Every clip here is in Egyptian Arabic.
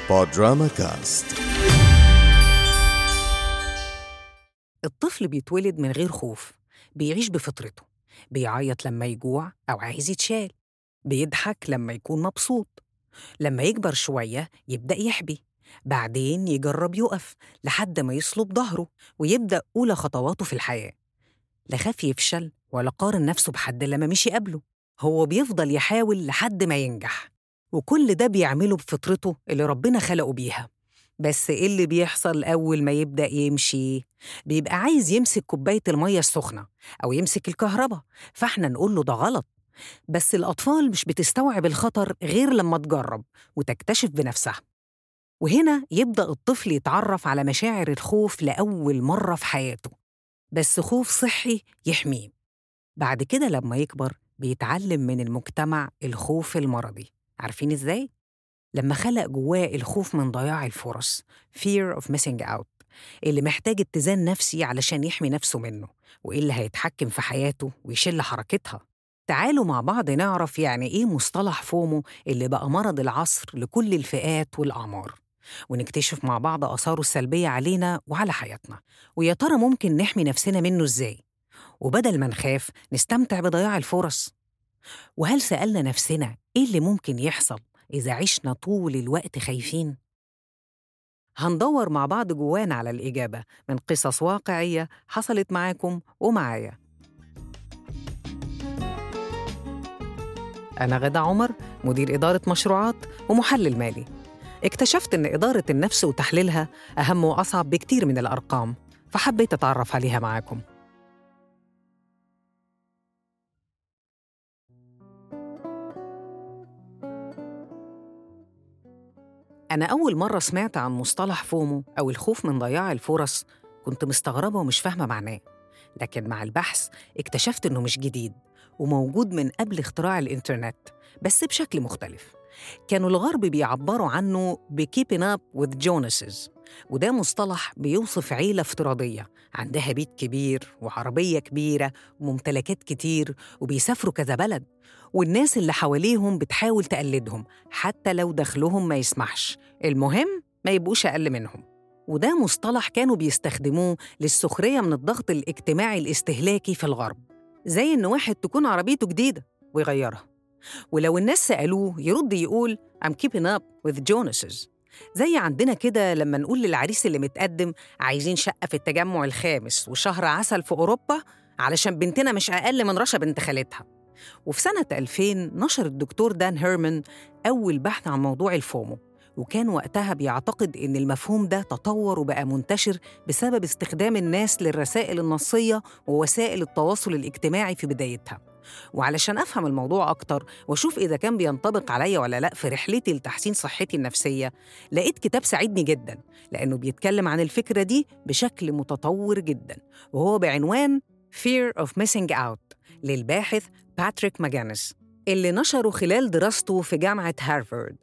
بودراما كاست الطفل بيتولد من غير خوف بيعيش بفطرته بيعيط لما يجوع أو عايز يتشال بيضحك لما يكون مبسوط لما يكبر شوية يبدأ يحبي بعدين يجرب يقف لحد ما يصلب ظهره ويبدأ أولى خطواته في الحياة لا خاف يفشل ولا قارن نفسه بحد لما مشي قبله هو بيفضل يحاول لحد ما ينجح وكل ده بيعمله بفطرته اللي ربنا خلقه بيها بس إيه اللي بيحصل أول ما يبدأ يمشي؟ بيبقى عايز يمسك كوباية المية السخنة أو يمسك الكهرباء فإحنا نقول له ده غلط بس الأطفال مش بتستوعب الخطر غير لما تجرب وتكتشف بنفسها وهنا يبدأ الطفل يتعرف على مشاعر الخوف لأول مرة في حياته بس خوف صحي يحميه بعد كده لما يكبر بيتعلم من المجتمع الخوف المرضي عارفين إزاي؟ لما خلق جواه الخوف من ضياع الفرص fear of missing out اللي محتاج اتزان نفسي علشان يحمي نفسه منه وإيه اللي هيتحكم في حياته ويشل حركتها تعالوا مع بعض نعرف يعني إيه مصطلح فومو اللي بقى مرض العصر لكل الفئات والأعمار ونكتشف مع بعض آثاره السلبية علينا وعلى حياتنا ويا ترى ممكن نحمي نفسنا منه إزاي وبدل ما نخاف نستمتع بضياع الفرص وهل سألنا نفسنا إيه اللي ممكن يحصل إذا عشنا طول الوقت خايفين؟ هندور مع بعض جوانا على الإجابة من قصص واقعية حصلت معاكم ومعايا أنا غدا عمر مدير إدارة مشروعات ومحلل مالي اكتشفت إن إدارة النفس وتحليلها أهم وأصعب بكتير من الأرقام فحبيت أتعرف عليها معاكم أنا أول مرة سمعت عن مصطلح فومو أو الخوف من ضياع الفرص كنت مستغربة ومش فاهمة معناه لكن مع البحث اكتشفت إنه مش جديد وموجود من قبل اختراع الإنترنت بس بشكل مختلف كانوا الغرب بيعبروا عنه بكيبين اب with جونسز وده مصطلح بيوصف عيلة افتراضية عندها بيت كبير وعربية كبيرة وممتلكات كتير وبيسافروا كذا بلد والناس اللي حواليهم بتحاول تقلدهم حتى لو دخلهم ما يسمحش المهم ما يبقوش أقل منهم وده مصطلح كانوا بيستخدموه للسخرية من الضغط الاجتماعي الاستهلاكي في الغرب زي إن واحد تكون عربيته جديدة ويغيرها ولو الناس سألوه يرد يقول I'm keeping up with Jonas's زي عندنا كده لما نقول للعريس اللي متقدم عايزين شقة في التجمع الخامس وشهر عسل في أوروبا علشان بنتنا مش أقل من رشا بنت خالتها وفي سنة 2000 نشر الدكتور دان هيرمان أول بحث عن موضوع الفومو وكان وقتها بيعتقد إن المفهوم ده تطور وبقى منتشر بسبب استخدام الناس للرسائل النصية ووسائل التواصل الاجتماعي في بدايتها وعلشان أفهم الموضوع أكتر وأشوف إذا كان بينطبق عليا ولا لأ في رحلتي لتحسين صحتي النفسية لقيت كتاب ساعدني جدا لأنه بيتكلم عن الفكرة دي بشكل متطور جدا وهو بعنوان Fear of Missing Out للباحث باتريك ماجانس اللي نشره خلال دراسته في جامعة هارفارد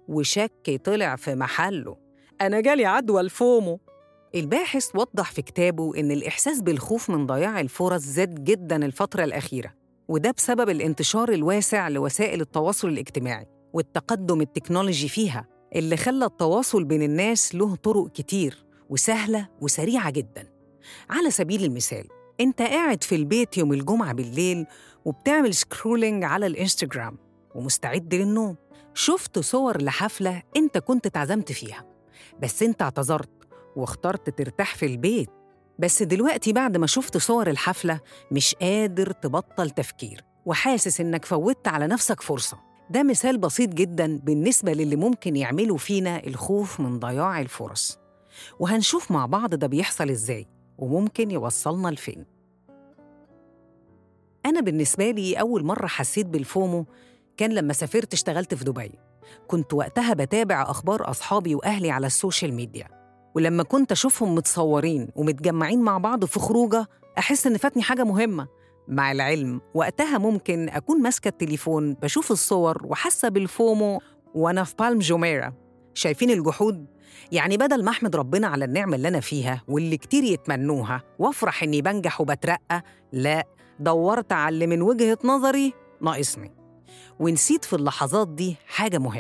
وشك طلع في محله أنا جالي عدوى الفومو الباحث وضح في كتابه إن الإحساس بالخوف من ضياع الفرص زاد جدا الفترة الأخيرة وده بسبب الانتشار الواسع لوسائل التواصل الاجتماعي والتقدم التكنولوجي فيها اللي خلى التواصل بين الناس له طرق كتير وسهلة وسريعة جدا على سبيل المثال انت قاعد في البيت يوم الجمعة بالليل وبتعمل سكرولينج على الانستجرام ومستعد للنوم شفت صور لحفلة انت كنت اتعزمت فيها بس انت اعتذرت واخترت ترتاح في البيت بس دلوقتي بعد ما شفت صور الحفلة مش قادر تبطل تفكير وحاسس إنك فوتت على نفسك فرصة ده مثال بسيط جدا بالنسبة للي ممكن يعملوا فينا الخوف من ضياع الفرص وهنشوف مع بعض ده بيحصل إزاي وممكن يوصلنا لفين أنا بالنسبة لي أول مرة حسيت بالفومو كان لما سافرت اشتغلت في دبي كنت وقتها بتابع أخبار أصحابي وأهلي على السوشيال ميديا ولما كنت أشوفهم متصورين ومتجمعين مع بعض في خروجة أحس إن فاتني حاجة مهمة مع العلم وقتها ممكن أكون ماسكة التليفون بشوف الصور وحاسة بالفومو وأنا في بالم جوميرا شايفين الجحود؟ يعني بدل ما أحمد ربنا على النعمة اللي أنا فيها واللي كتير يتمنوها وأفرح إني بنجح وبترقى لا دورت على اللي من وجهة نظري ناقصني ونسيت في اللحظات دي حاجة مهمة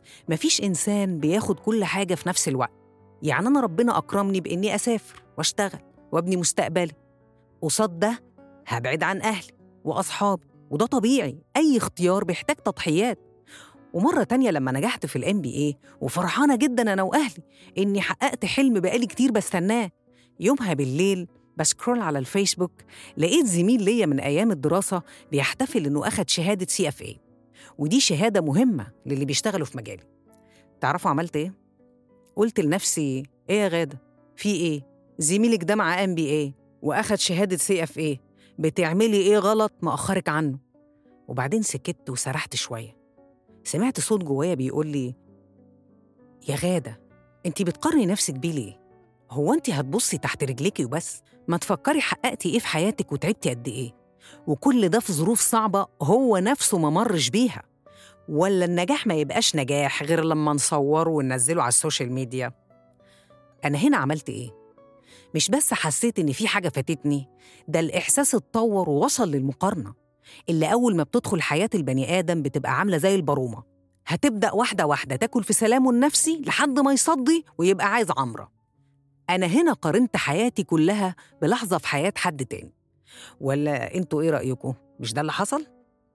مفيش إنسان بياخد كل حاجة في نفس الوقت يعني أنا ربنا أكرمني بإني أسافر وأشتغل وأبني مستقبلي قصاد ده هبعد عن أهلي وأصحابي وده طبيعي أي اختيار بيحتاج تضحيات ومرة تانية لما نجحت في الام بي اي وفرحانة جدا أنا وأهلي إني حققت حلم بقالي كتير بستناه يومها بالليل بسكرول على الفيسبوك لقيت زميل ليا من أيام الدراسة بيحتفل إنه أخد شهادة سي اف اي ودي شهادة مهمة للي بيشتغلوا في مجالي تعرفوا عملت إيه؟ قلت لنفسي إيه يا غادة؟ في إيه؟ زميلك ده مع ام بي اي وأخد شهادة سي اف اي بتعملي إيه غلط مأخرك عنه؟ وبعدين سكت وسرحت شوية سمعت صوت جوايا بيقول لي يا غادة انتي بتقارني نفسك بيه ليه؟ هو انتي هتبصي تحت رجليكي وبس؟ ما تفكري حققتي ايه في حياتك وتعبتي قد ايه؟ وكل ده في ظروف صعبة هو نفسه ما مرش بيها ولا النجاح ما يبقاش نجاح غير لما نصوره وننزله على السوشيال ميديا أنا هنا عملت إيه؟ مش بس حسيت إن في حاجة فاتتني ده الإحساس اتطور ووصل للمقارنة اللي أول ما بتدخل حياة البني آدم بتبقى عاملة زي البرومة هتبدأ واحدة واحدة تاكل في سلامه النفسي لحد ما يصدي ويبقى عايز عمرة أنا هنا قارنت حياتي كلها بلحظة في حياة حد تاني ولا انتوا ايه رأيكم؟ مش ده اللي حصل؟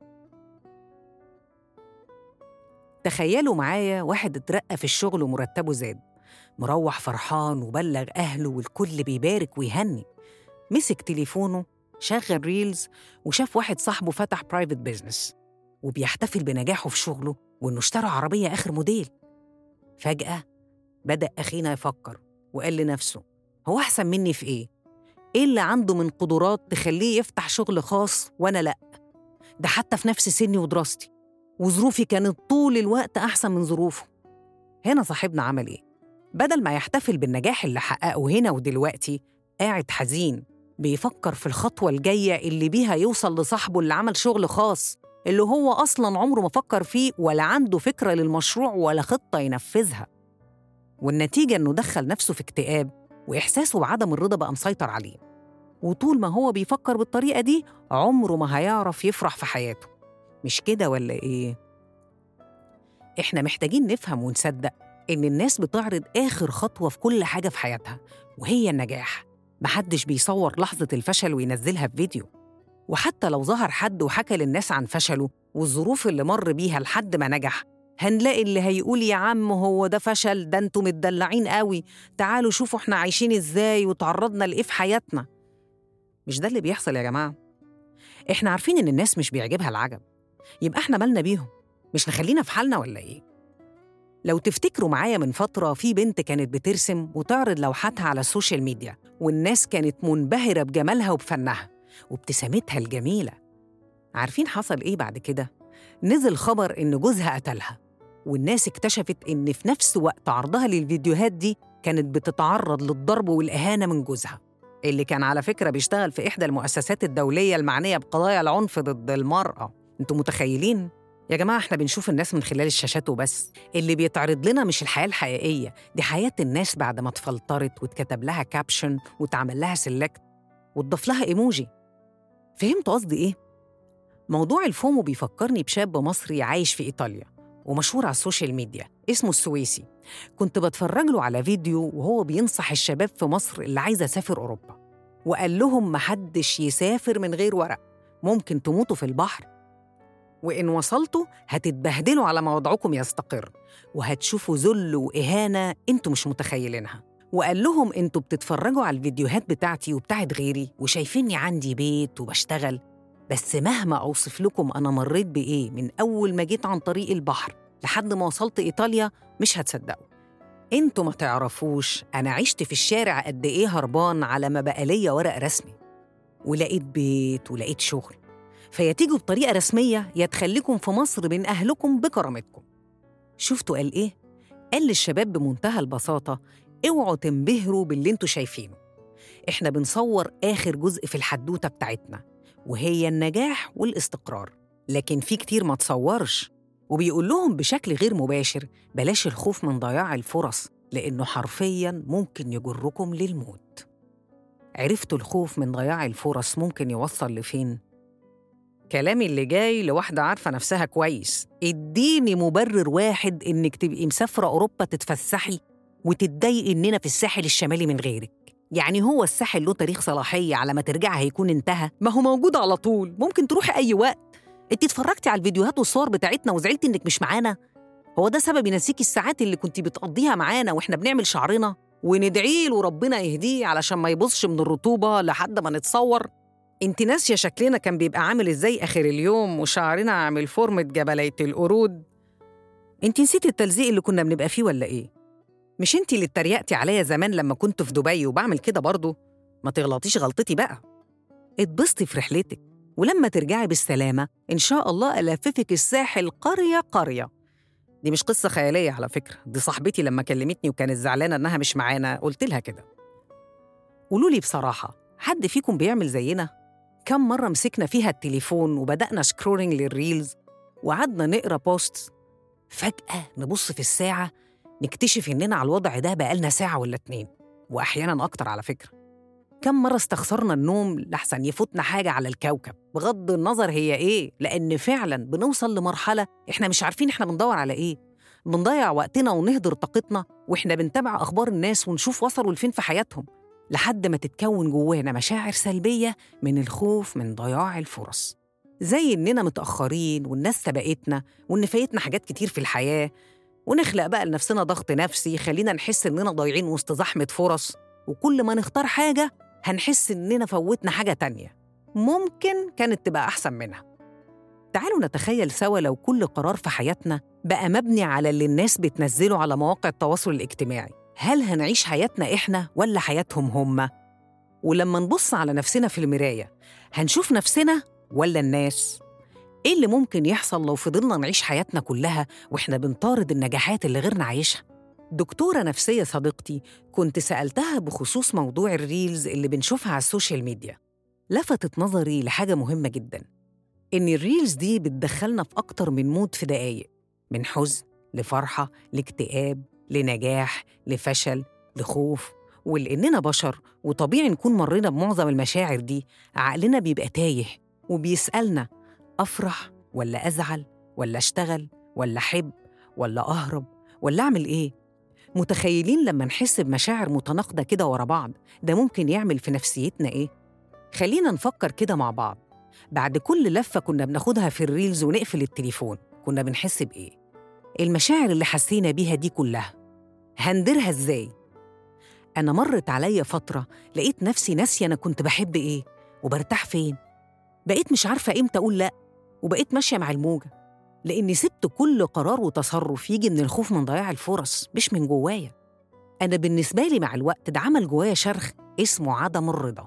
تخيلوا معايا واحد اترقى في الشغل ومرتبه زاد مروح فرحان وبلغ أهله والكل بيبارك ويهني مسك تليفونه شغل ريلز وشاف واحد صاحبه فتح برايفت بيزنس وبيحتفل بنجاحه في شغله وإنه اشترى عربية آخر موديل فجأة بدأ أخينا يفكر وقال لنفسه هو أحسن مني في إيه؟ إيه اللي عنده من قدرات تخليه يفتح شغل خاص وأنا لأ؟ ده حتى في نفس سني ودراستي وظروفي كانت طول الوقت أحسن من ظروفه هنا صاحبنا عمل إيه؟ بدل ما يحتفل بالنجاح اللي حققه هنا ودلوقتي قاعد حزين بيفكر في الخطوة الجاية اللي بيها يوصل لصاحبه اللي عمل شغل خاص اللي هو أصلاً عمره ما فكر فيه ولا عنده فكرة للمشروع ولا خطة ينفذها والنتيجة إنه دخل نفسه في اكتئاب وإحساسه بعدم الرضا بقى مسيطر عليه وطول ما هو بيفكر بالطريقة دي عمره ما هيعرف يفرح في حياته مش كده ولا إيه؟ إحنا محتاجين نفهم ونصدق إن الناس بتعرض آخر خطوة في كل حاجة في حياتها وهي النجاح محدش بيصور لحظة الفشل وينزلها في فيديو وحتى لو ظهر حد وحكى للناس عن فشله والظروف اللي مر بيها لحد ما نجح هنلاقي اللي هيقول يا عم هو ده فشل ده انتوا متدلعين قوي تعالوا شوفوا احنا عايشين ازاي وتعرضنا لايه في حياتنا مش ده اللي بيحصل يا جماعة احنا عارفين ان الناس مش بيعجبها العجب يبقى احنا مالنا بيهم مش نخلينا في حالنا ولا ايه لو تفتكروا معايا من فترة في بنت كانت بترسم وتعرض لوحاتها على السوشيال ميديا والناس كانت منبهرة بجمالها وبفنها وابتسامتها الجميلة عارفين حصل إيه بعد كده؟ نزل خبر إن جوزها قتلها والناس اكتشفت إن في نفس وقت عرضها للفيديوهات دي كانت بتتعرض للضرب والإهانة من جوزها اللي كان على فكرة بيشتغل في إحدى المؤسسات الدولية المعنية بقضايا العنف ضد المرأة انتوا متخيلين؟ يا جماعة احنا بنشوف الناس من خلال الشاشات وبس اللي بيتعرض لنا مش الحياة الحقيقية دي حياة الناس بعد ما اتفلترت واتكتب لها كابشن واتعمل لها سيلكت واتضاف لها ايموجي فهمت قصدي ايه؟ موضوع الفومو بيفكرني بشاب مصري عايش في إيطاليا ومشهور على السوشيال ميديا اسمه السويسي كنت بتفرج له على فيديو وهو بينصح الشباب في مصر اللي عايزة أسافر أوروبا وقال لهم محدش يسافر من غير ورق ممكن تموتوا في البحر وإن وصلتوا هتتبهدلوا على ما وضعكم يستقر وهتشوفوا ذل وإهانة انتوا مش متخيلينها وقال لهم انتوا بتتفرجوا على الفيديوهات بتاعتي وبتاعت غيري وشايفيني عندي بيت وبشتغل بس مهما أوصف لكم أنا مريت بإيه من أول ما جيت عن طريق البحر لحد ما وصلت إيطاليا مش هتصدقوا انتوا ما تعرفوش أنا عشت في الشارع قد إيه هربان على ما بقى ليا ورق رسمي ولقيت بيت ولقيت شغل فيا تيجوا بطريقة رسمية يا تخليكم في مصر بين أهلكم بكرامتكم شفتوا قال إيه؟ قال للشباب بمنتهى البساطة اوعوا تنبهروا باللي انتوا شايفينه احنا بنصور آخر جزء في الحدوتة بتاعتنا وهي النجاح والاستقرار لكن في كتير ما تصورش وبيقول لهم بشكل غير مباشر بلاش الخوف من ضياع الفرص لأنه حرفياً ممكن يجركم للموت عرفتوا الخوف من ضياع الفرص ممكن يوصل لفين؟ كلامي اللي جاي لواحدة عارفة نفسها كويس اديني مبرر واحد إنك تبقي مسافرة أوروبا تتفسحي وتتضايقي إننا في الساحل الشمالي من غيرك يعني هو الساحل له تاريخ صلاحية على ما ترجع هيكون انتهى ما هو موجود على طول ممكن تروحي أي وقت انت اتفرجتي على الفيديوهات والصور بتاعتنا وزعلتي إنك مش معانا هو ده سبب ينسيكي الساعات اللي كنت بتقضيها معانا واحنا بنعمل شعرنا وندعي له ربنا يهديه علشان ما يبصش من الرطوبة لحد ما نتصور انت ناسية شكلنا كان بيبقى عامل ازاي آخر اليوم وشعرنا عامل فورمة جبلية القرود انت نسيتي التلزيق اللي كنا بنبقى فيه ولا ايه؟ مش انت اللي اتريقتي عليا زمان لما كنت في دبي وبعمل كده برضه؟ ما تغلطيش غلطتي بقى اتبسطي في رحلتك ولما ترجعي بالسلامة إن شاء الله ألففك الساحل قرية قرية دي مش قصة خيالية على فكرة دي صاحبتي لما كلمتني وكانت زعلانة إنها مش معانا قلت لها كده قولوا لي بصراحة حد فيكم بيعمل زينا؟ كم مرة مسكنا فيها التليفون وبدأنا سكرولينج للريلز وقعدنا نقرا بوست فجأة نبص في الساعة نكتشف إننا على الوضع ده بقالنا ساعة ولا اتنين وأحيانا أكتر على فكرة كم مرة استخسرنا النوم لحسن يفوتنا حاجة على الكوكب بغض النظر هي إيه لأن فعلا بنوصل لمرحلة إحنا مش عارفين إحنا بندور على إيه بنضيع وقتنا ونهدر طاقتنا وإحنا بنتابع أخبار الناس ونشوف وصلوا لفين في حياتهم لحد ما تتكون جوانا مشاعر سلبية من الخوف من ضياع الفرص زي إننا متأخرين والناس سبقتنا وإن فايتنا حاجات كتير في الحياة ونخلق بقى لنفسنا ضغط نفسي يخلينا نحس إننا ضايعين وسط زحمة فرص وكل ما نختار حاجة هنحس إننا فوتنا حاجة تانية ممكن كانت تبقى أحسن منها تعالوا نتخيل سوا لو كل قرار في حياتنا بقى مبني على اللي الناس بتنزله على مواقع التواصل الاجتماعي هل هنعيش حياتنا إحنا ولا حياتهم هم؟ ولما نبص على نفسنا في المراية هنشوف نفسنا ولا الناس؟ إيه اللي ممكن يحصل لو فضلنا نعيش حياتنا كلها وإحنا بنطارد النجاحات اللي غيرنا عايشها؟ دكتورة نفسية صديقتي كنت سألتها بخصوص موضوع الريلز اللي بنشوفها على السوشيال ميديا لفتت نظري لحاجة مهمة جدا إن الريلز دي بتدخلنا في أكتر من مود في دقايق من حزن لفرحة لاكتئاب لنجاح لفشل لخوف ولأننا بشر وطبيعي نكون مرينا بمعظم المشاعر دي عقلنا بيبقى تايه وبيسألنا أفرح ولا أزعل ولا أشتغل ولا أحب ولا أهرب ولا أعمل إيه؟ متخيلين لما نحس بمشاعر متناقضة كده ورا بعض ده ممكن يعمل في نفسيتنا إيه؟ خلينا نفكر كده مع بعض بعد كل لفة كنا بناخدها في الريلز ونقفل التليفون كنا بنحس بإيه؟ المشاعر اللي حسينا بيها دي كلها هنديرها إزاي؟ أنا مرت عليا فترة لقيت نفسي ناسية أنا كنت بحب إيه وبرتاح فين بقيت مش عارفة إمتى أقول لأ وبقيت ماشية مع الموجة لأني سبت كل قرار وتصرف يجي من الخوف من ضياع الفرص مش من جوايا أنا بالنسبة لي مع الوقت ده عمل جوايا شرخ اسمه عدم الرضا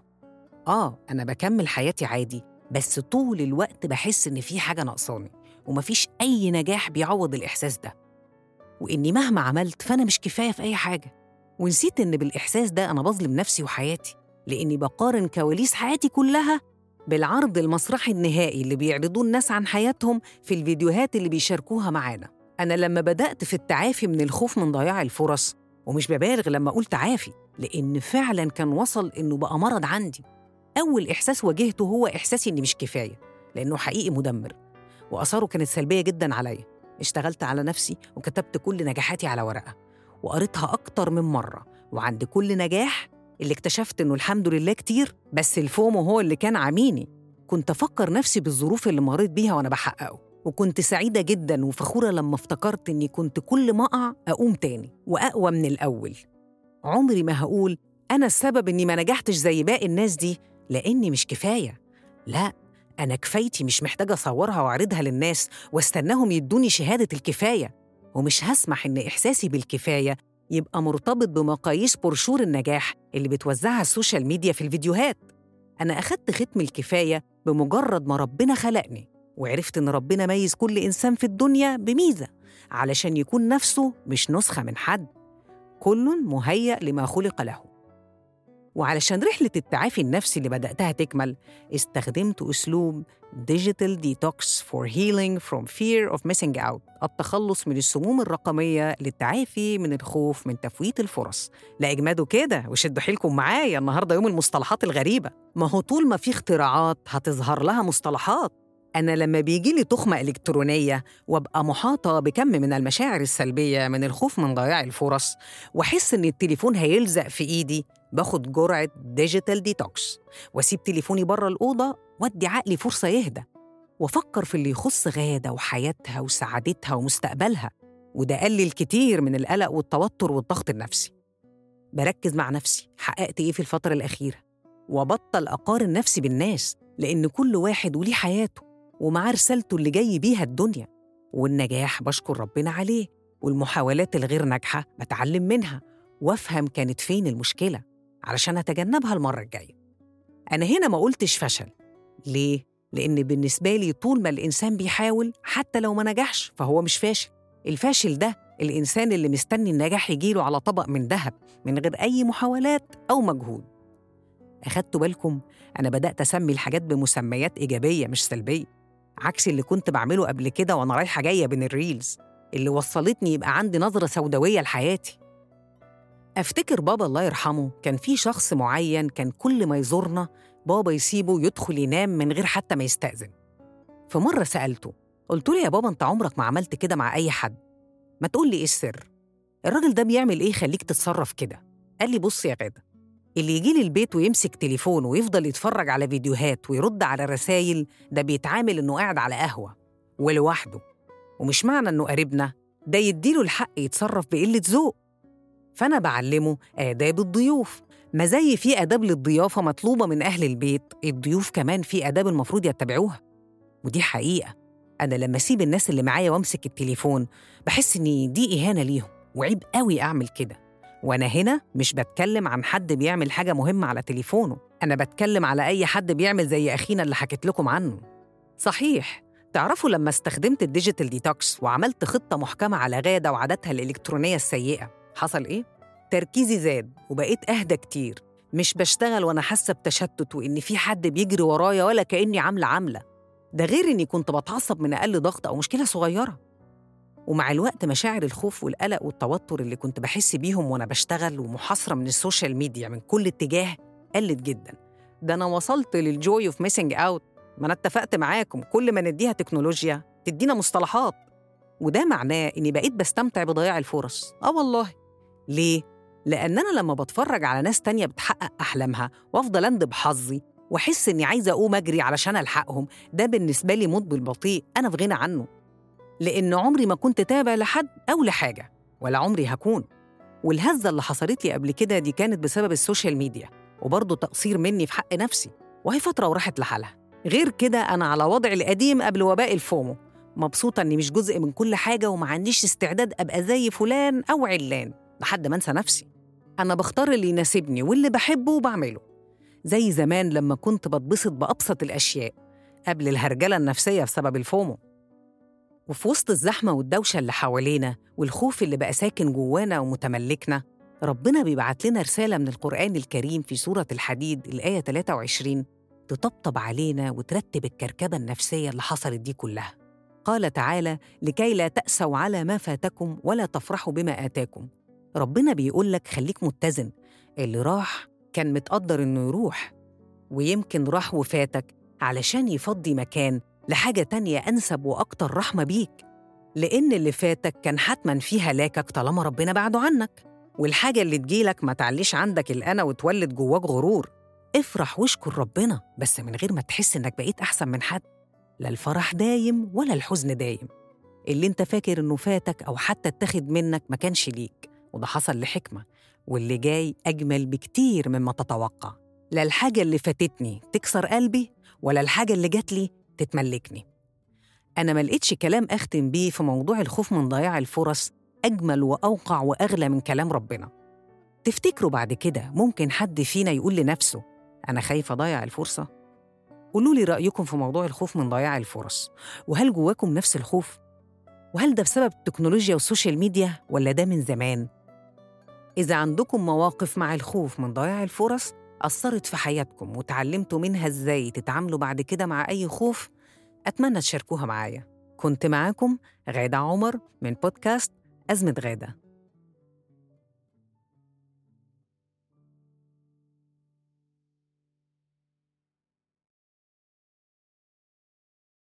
آه أنا بكمل حياتي عادي بس طول الوقت بحس إن في حاجة ناقصاني ومفيش أي نجاح بيعوض الإحساس ده وإني مهما عملت فأنا مش كفاية في أي حاجة ونسيت إن بالإحساس ده أنا بظلم نفسي وحياتي لإني بقارن كواليس حياتي كلها بالعرض المسرحي النهائي اللي بيعرضوه الناس عن حياتهم في الفيديوهات اللي بيشاركوها معانا أنا لما بدأت في التعافي من الخوف من ضياع الفرص ومش ببالغ لما أقول تعافي لأن فعلا كان وصل إنه بقى مرض عندي أول إحساس واجهته هو إحساسي إني مش كفاية لأنه حقيقي مدمر وآثاره كانت سلبية جدا عليا اشتغلت على نفسي وكتبت كل نجاحاتي على ورقة وقريتها أكتر من مرة وعند كل نجاح اللي اكتشفت إنه الحمد لله كتير بس الفومو هو اللي كان عاميني كنت أفكر نفسي بالظروف اللي مريت بيها وأنا بحققه وكنت سعيدة جدا وفخورة لما افتكرت إني كنت كل ما أقع أقوم تاني وأقوى من الأول عمري ما هقول أنا السبب إني ما نجحتش زي باقي الناس دي لأني مش كفاية لا أنا كفايتي مش محتاجة أصورها وأعرضها للناس واستناهم يدوني شهادة الكفاية ومش هسمح إن إحساسي بالكفاية يبقى مرتبط بمقاييس برشور النجاح اللي بتوزعها السوشيال ميديا في الفيديوهات أنا أخدت ختم الكفاية بمجرد ما ربنا خلقني وعرفت إن ربنا ميز كل إنسان في الدنيا بميزة علشان يكون نفسه مش نسخة من حد كل مهيأ لما خلق له وعلشان رحلة التعافي النفسي اللي بدأتها تكمل استخدمت أسلوب Digital Detox for Healing from Fear of Missing Out التخلص من السموم الرقمية للتعافي من الخوف من تفويت الفرص لا اجمدوا كده وشدوا حيلكم معايا النهاردة يوم المصطلحات الغريبة ما هو طول ما في اختراعات هتظهر لها مصطلحات أنا لما بيجي لي تخمة إلكترونية وأبقى محاطة بكم من المشاعر السلبية من الخوف من ضياع الفرص وأحس إن التليفون هيلزق في إيدي باخد جرعة ديجيتال ديتوكس وأسيب تليفوني بره الأوضة وأدي عقلي فرصة يهدى وأفكر في اللي يخص غادة وحياتها وسعادتها ومستقبلها وده قلل كتير من القلق والتوتر والضغط النفسي بركز مع نفسي حققت إيه في الفترة الأخيرة وبطل أقارن نفسي بالناس لأن كل واحد وليه حياته ومعاه رسالته اللي جاي بيها الدنيا والنجاح بشكر ربنا عليه والمحاولات الغير ناجحة بتعلم منها وافهم كانت فين المشكلة علشان أتجنبها المرة الجاية أنا هنا ما قلتش فشل ليه؟ لأن بالنسبة لي طول ما الإنسان بيحاول حتى لو ما نجحش فهو مش فاشل الفاشل ده الإنسان اللي مستني النجاح يجيله على طبق من ذهب من غير أي محاولات أو مجهود أخدتوا بالكم أنا بدأت أسمي الحاجات بمسميات إيجابية مش سلبية عكس اللي كنت بعمله قبل كده وأنا رايحة جاية بين الريلز اللي وصلتني يبقى عندي نظرة سوداوية لحياتي أفتكر بابا الله يرحمه كان في شخص معين كان كل ما يزورنا بابا يسيبه يدخل ينام من غير حتى ما يستأذن فمرة سألته قلت له يا بابا أنت عمرك ما عملت كده مع أي حد ما تقول لي إيه السر الراجل ده بيعمل إيه يخليك تتصرف كده قال لي بص يا غادة اللي يجي لي البيت ويمسك تليفون ويفضل يتفرج على فيديوهات ويرد على رسايل ده بيتعامل إنه قاعد على قهوة ولوحده ومش معنى إنه قريبنا ده يديله الحق يتصرف بقلة ذوق فأنا بعلمه آداب الضيوف ما زي في آداب للضيافة مطلوبة من أهل البيت الضيوف كمان في آداب المفروض يتبعوها ودي حقيقة أنا لما أسيب الناس اللي معايا وأمسك التليفون بحس إن دي إهانة ليهم وعيب قوي أعمل كده وأنا هنا مش بتكلم عن حد بيعمل حاجة مهمة على تليفونه أنا بتكلم على أي حد بيعمل زي أخينا اللي حكيت لكم عنه صحيح تعرفوا لما استخدمت الديجيتال ديتوكس وعملت خطة محكمة على غادة وعاداتها الإلكترونية السيئة حصل إيه؟ تركيزي زاد وبقيت أهدى كتير مش بشتغل وأنا حاسة بتشتت وإن في حد بيجري ورايا ولا كأني عاملة عاملة ده غير إني كنت بتعصب من أقل ضغط أو مشكلة صغيرة ومع الوقت مشاعر الخوف والقلق والتوتر اللي كنت بحس بيهم وأنا بشتغل ومحاصرة من السوشيال ميديا من كل اتجاه قلت جدا ده أنا وصلت للجوي اوف ميسنج أوت ما أنا اتفقت معاكم كل ما نديها تكنولوجيا تدينا مصطلحات وده معناه إني بقيت بستمتع بضياع الفرص آه والله ليه؟ لأن أنا لما بتفرج على ناس تانية بتحقق أحلامها وأفضل أندب حظي وأحس إني عايزة أقوم أجري علشان ألحقهم ده بالنسبة لي موت بالبطيء أنا في غنى عنه لأن عمري ما كنت تابع لحد أو لحاجة ولا عمري هكون والهزة اللي حصلت لي قبل كده دي كانت بسبب السوشيال ميديا وبرضه تقصير مني في حق نفسي وهي فترة وراحت لحالها غير كده أنا على وضعي القديم قبل وباء الفومو مبسوطة إني مش جزء من كل حاجة وما عنديش استعداد أبقى زي فلان أو علان لحد ما أنسى نفسي أنا بختار اللي يناسبني واللي بحبه وبعمله زي زمان لما كنت بتبسط بأبسط الأشياء قبل الهرجلة النفسية بسبب الفومو وفي وسط الزحمة والدوشة اللي حوالينا والخوف اللي بقى ساكن جوانا ومتملكنا ربنا بيبعت لنا رسالة من القرآن الكريم في سورة الحديد الآية 23 تطبطب علينا وترتب الكركبة النفسية اللي حصلت دي كلها قال تعالى لكي لا تأسوا على ما فاتكم ولا تفرحوا بما آتاكم ربنا بيقول لك خليك متزن اللي راح كان متقدر إنه يروح ويمكن راح وفاتك علشان يفضي مكان لحاجة تانية أنسب وأكتر رحمة بيك لأن اللي فاتك كان حتما فيه هلاكك طالما ربنا بعده عنك والحاجة اللي تجيلك ما تعليش عندك الأنا وتولد جواك غرور افرح واشكر ربنا بس من غير ما تحس إنك بقيت أحسن من حد لا الفرح دايم ولا الحزن دايم اللي انت فاكر إنه فاتك أو حتى اتاخد منك ما كانش ليك وده حصل لحكمة واللي جاي أجمل بكتير مما تتوقع لا الحاجة اللي فاتتني تكسر قلبي ولا الحاجة اللي جات لي تتملكني أنا ما لقيتش كلام أختم بيه في موضوع الخوف من ضياع الفرص أجمل وأوقع وأغلى من كلام ربنا تفتكروا بعد كده ممكن حد فينا يقول لنفسه أنا خايف أضيع الفرصة؟ قولوا لي رأيكم في موضوع الخوف من ضياع الفرص وهل جواكم نفس الخوف؟ وهل ده بسبب التكنولوجيا والسوشيال ميديا ولا ده من زمان؟ إذا عندكم مواقف مع الخوف من ضياع الفرص أثرت في حياتكم وتعلمتوا منها إزاي تتعاملوا بعد كده مع أي خوف أتمنى تشاركوها معايا كنت معاكم غادة عمر من بودكاست أزمة غادة